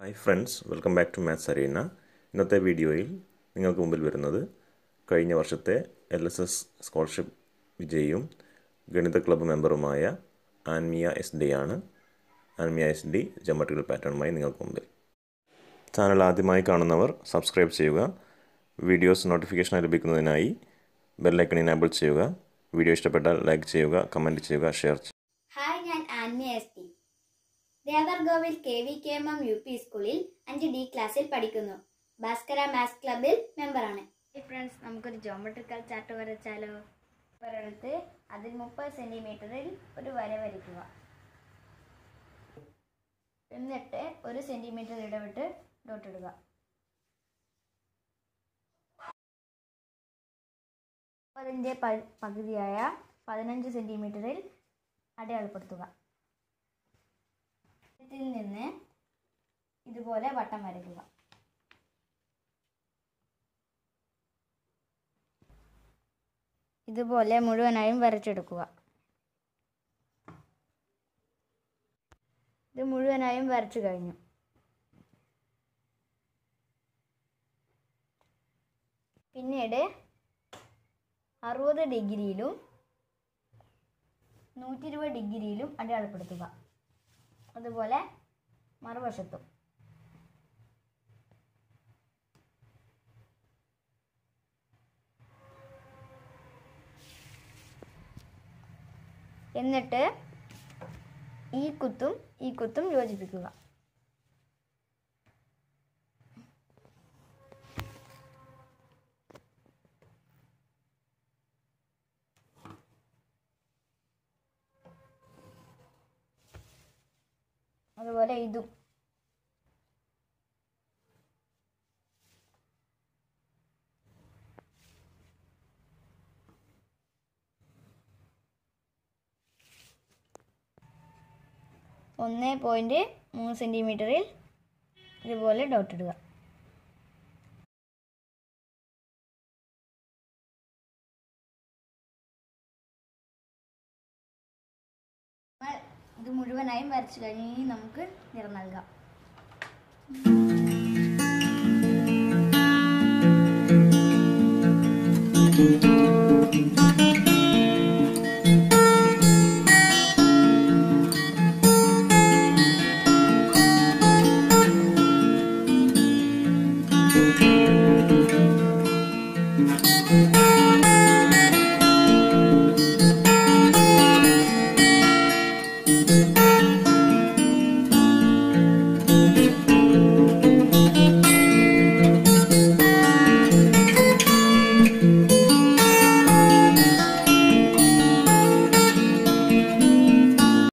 hi friends welcome back to maths arena ഇന്നത്തെ വീഡിയോയിൽ നിങ്ങൾക്ക് മുമ്പിൽ വരുന്നത് കഴിഞ്ഞ വർഷത്തെ എൽ എസ് എസ് സ്കോളർഷിപ്പ് വിജയിയും ഗണിത ക്ലബ്ബ് മെമ്പറുമായ ആൻമിയ എസ് ഡി ആണ് ആൻമിയ എസ് ഡി ജോമെട്രിക്കൽ പാറ്റേണുമായി നിങ്ങൾക്ക് മുമ്പിൽ ചാനൽ ആദ്യമായി കാണുന്നവർ സബ്സ്ക്രൈബ് ചെയ്യുക വീഡിയോസ് നോട്ടിഫിക്കേഷൻ ലഭിക്കുന്നതിനായി ബെല്ലൈക്കൺ ഇനേബിൾ ചെയ്യുക വീഡിയോ ഇഷ്ടപ്പെട്ടാൽ ലൈക്ക് ചെയ്യുക കമൻറ്റ് ചെയ്യുക ഷെയർ ചെയ്യുക ഹായ് ഞാൻ ആൻമി എസ് ടി ദേവർഗോവിൽ K V K M M U P സ്കൂളിൽ അഞ്ച് ഡി ക്ലാസ്സിൽ പഠിക്കുന്നു ഭാസ്കര മാത്സ് ക്ലബിൽ മെമ്പറാണ് ഫ്രണ്ട്സ് നമുക്കൊരു ജോമെട്രിക്കൽ ചാർട്ട് വരച്ചാലോ ഒരിടത്ത് അതിൽ മുപ്പത് സെന്റിമീറ്ററിൽ ഒരു വര വരയ്ക്കുക എന്നിട്ട് ഒരു സെന്റിമീറ്റർ ഇടവിട്ട് ഡോട്ട് ഇടുക അതിൻ്റെ പകുതിയായ പതിനഞ്ച് സെന്റിമീറ്ററിൽ അടയാളപ്പെടുത്തുക ഇതിൽ നിന്ന് ഇതുപോലെ വട്ടം വരയ്ക്കുക ഇതുപോലെ മുഴുവനായും വരച്ചെടുക്കുക ഇത് മുഴുവനായും വരച്ചു കഴിഞ്ഞു പിന്നീട് അറുപത് ഡിഗ്രിയിലും നൂറ്റി ഇരുപത് ഡിഗ്രിയിലും അടയാളപ്പെടുത്തുക അതുപോലെ മറുവശത്തും എന്നിട്ട് ഈ കുത്തും ഈ കുത്തും യോജിപ്പിക്കുക അതുപോലെ ഇതും ഒന്ന് പോയിന്റ് മൂന്ന് സെന്റിമീറ്ററിൽ ഇതുപോലെ ഡോട്ട് ഇടുക ഇത് മുഴുവനായും വരച്ചു കഴിഞ്ഞ് ഇനി നമുക്ക് നിറം നൽകാം